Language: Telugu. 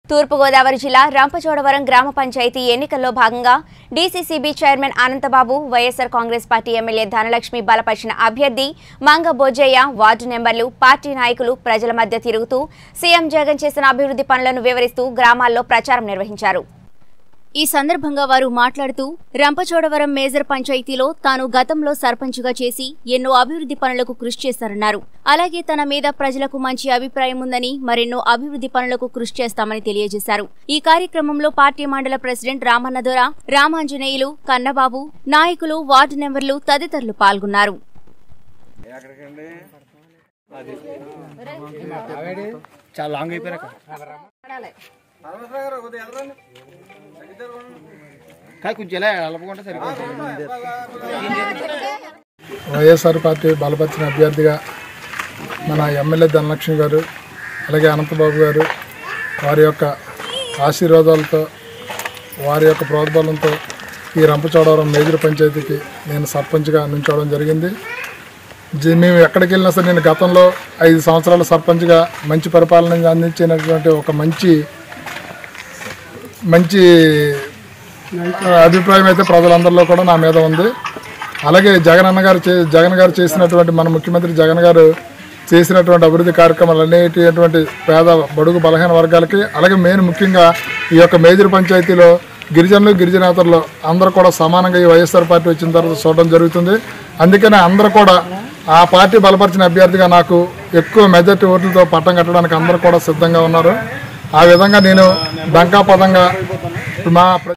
తూర్పుగోదావరి జిల్లా రంపచోడవరం గ్రామ పంచాయతీ ఎన్నికల్లో భాగంగా DCCB chairman Anantababu YSR Congress party MLA Dhanalakshmi బలపరిచిన అభ్యర్థి మంగ బొజ్జయ్య వార్డు నెంబర్లు పార్టీ నాయకులు ప్రజల మధ్య తిరుగుతూ సీఎం జగన్ చేసిన అభివృద్ధి పనులను వివరిస్తూ గ్రామాల్లో ప్రచారం నిర్వహించారు ఈ సందర్భంగా వారు మాట్లాడుతూ రంపచోడవరం మేజర్ పంచాయతీలో తాను గతంలో సర్పంచ్గా చేసి ఎన్నో అభివృద్ధి పనులకు కృషి చేశారన్నారు అలాగే తన మీద ప్రజలకు మంచి అభిప్రాయం ఉందని మరెన్నో అభివృద్ధి పనులకు కృషి చేస్తామని తెలియజేశారు ఈ కార్యక్రమంలో పార్టీ మండల ప్రెసిడెంట్ రామన్నదొర రామాంజనేయులు కన్నబాబు నాయకులు వార్డు నెంబర్లు తదితరులు పాల్గొన్నారు చాలా లాంగ్ అయిపోయాక కానీ కొంచెం ఇలా అలపకుండా సరిపోతుంది వైఎస్ఆర్ పార్టీ బలపరిచిన అభ్యర్థిగా మన ఎమ్మెల్యే ధనలక్ష్మి గారు అలాగే అనంతబాబు గారు వారి యొక్క ఆశీర్వాదాలతో వారి యొక్క ప్రోద్బలంతో ఈ రంపచోడవరం మేజర్ పంచాయతీకి నేను సర్పంచ్గా నుంచోవడం జరిగింది జీ- మేము ఎక్కడికి వెళ్ళినా సరే నేను గతంలో ఐదు సంవత్సరాల సర్పంచ్గా మంచి పరిపాలన అందించినటువంటి ఒక మంచి మంచి అభిప్రాయం అయితే ప్రజలందరిలో కూడా నా మీద ఉంది అలాగే జగన్ అన్న గారు చే జగన్ గారు చేసినటువంటి మన ముఖ్యమంత్రి జగన్ గారు చేసినటువంటి అభివృద్ధి కార్యక్రమాలు అనేటువంటి పేద బడుగు బలహీన వర్గాలకి అలాగే మెయిన్ ముఖ్యంగా ఈ యొక్క మేజర్ పంచాయతీలో గిరిజనులు గిరిజనేతరులు అందరూ కూడా సమానంగా ఈ వైఎస్ఆర్ పార్టీ వచ్చిన తర్వాత చూడడం జరుగుతుంది అందుకనే అందరూ కూడా ఆ పార్టీ బలపరిచిన అభ్యర్థిగా నాకు ఎక్కువ మెజార్టీ ఓట్లతో పట్టం కట్టడానికి అందరూ కూడా సిద్ధంగా ఉన్నారు ఆ విధంగా నేను డంకా పదంగా మా ప్ర-